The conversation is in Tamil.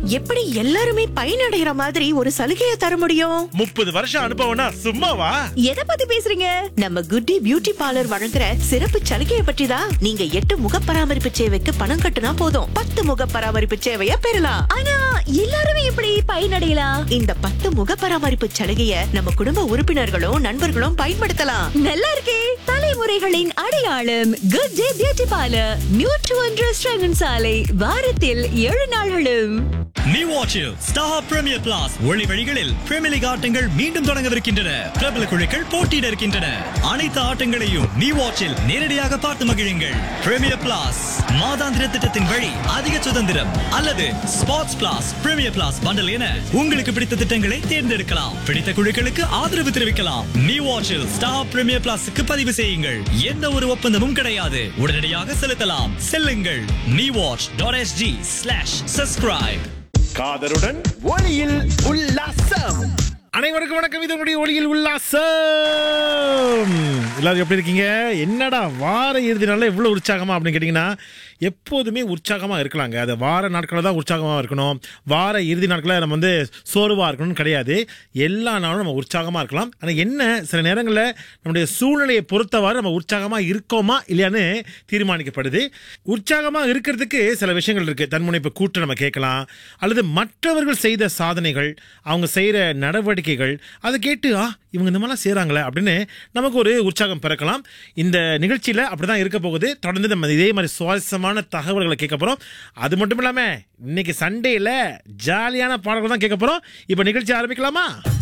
எப்படி எல்லாருமே பயனடைகிற மாதிரி ஒரு சலுகையை தர முடியும் முப்பது வருஷம் அனுபவம்னா சும்மாவா எதை பத்தி பேசுறீங்க நம்ம குட்டி பியூட்டி பார்லர் வழங்குற சிறப்பு சலுகையை பற்றி தான் நீங்க எட்டு முக பராமரிப்பு சேவைக்கு பணம் கட்டுனா போதும் பத்து முக பராமரிப்பு சேவைய பெறலாம் ஆனா எல்லாருமே எப்படி பயனடையலாம் இந்த பத்து முக பராமரிப்பு சலுகைய நம்ம குடும்ப உறுப்பினர்களும் நண்பர்களும் பயன்படுத்தலாம் நல்லா இருக்கே தலைமுறைகளின் அடையாளம் குட் டே பியூட்டி பார்லர் நியூ டு ஒன்று சாலை வாரத்தில் ஏழு நாள்களும் நீ வாட்சில் ஸ்டார் பிரீமியர் பிளாஸ் ஒளி வழிகளில் பிரீமியர் லீக் ஆட்டங்கள் மீண்டும் தொடங்கவிருக்கின்றன பிரபல குழுக்கள் போட்டியிட இருக்கின்றன அனைத்து ஆட்டங்களையும் நீ வாட்சில் நேரடியாக பார்த்து மகிழுங்கள் பிரீமியர் பிளாஸ் மாதாந்திர திட்டத்தின் வழி அதிக சுதந்திரம் அல்லது sports plus premier plus bundle என உங்களுக்கு பிடித்த திட்டங்களை தேர்ந்தெடுக்கலாம் பிடித்த குழுக்களுக்கு ஆதரவு தெரிவிக்கலாம் நீ வாட்சில் ஸ்டார் பிரீமியர் பிளாஸுக்கு பதிவு செய்யுங்கள் எந்த ஒரு ஒப்பந்தமும் கிடையாது உடனடியாக செலுத்தலாம் செல்லுங்கள் நீ watch dot SG slash subscribe காதருடன் ஒளியில் உல்லாசம் அனைவருக்கும் வணக்கம் இது உங்களுடைய ஒளியில் உல்லாசம் எல்லாரும் எப்படி இருக்கீங்க என்னடா வார இறுதி நாளில் இவ்வளோ உற்சாகமா அப்படின்னு கேட்டிங்கன்னா எப்போதுமே உற்சாகமாக இருக்கலாங்க அது வார நாட்களில் தான் உற்சாகமாக இருக்கணும் வார இறுதி நாட்களில் நம்ம வந்து சோர்வாக இருக்கணும்னு கிடையாது எல்லா நாளும் நம்ம உற்சாகமாக இருக்கலாம் ஆனால் என்ன சில நேரங்களில் நம்முடைய சூழ்நிலையை பொறுத்தவாறு நம்ம உற்சாகமாக இருக்கோமா இல்லையான்னு தீர்மானிக்கப்படுது உற்சாகமாக இருக்கிறதுக்கு சில விஷயங்கள் இருக்குது தன்முனைப்பு கூட்டு நம்ம கேட்கலாம் அல்லது மற்றவர்கள் செய்த சாதனைகள் அவங்க செய்கிற நடவடிக்கைகள் அதை கேட்டு ஆ இவங்க இந்த மாதிரிலாம் செய்கிறாங்களே அப்படின்னு நமக்கு ஒரு உற்சாகம் பிறக்கலாம் இந்த நிகழ்ச்சியில் அப்படி தான் இருக்க போகுது தொடர்ந்து நம்ம இதே மாதிரி சுவாரஸ்யமான தகவல்களை கேட்க போகிறோம் அது மட்டும் இல்லாமல் இன்னைக்கு சண்டேல ஜாலியான பாடல்கள் தான் கேட்க போகிறோம் இப்போ நிகழ்ச்சி ஆரம்பிக்கலாமா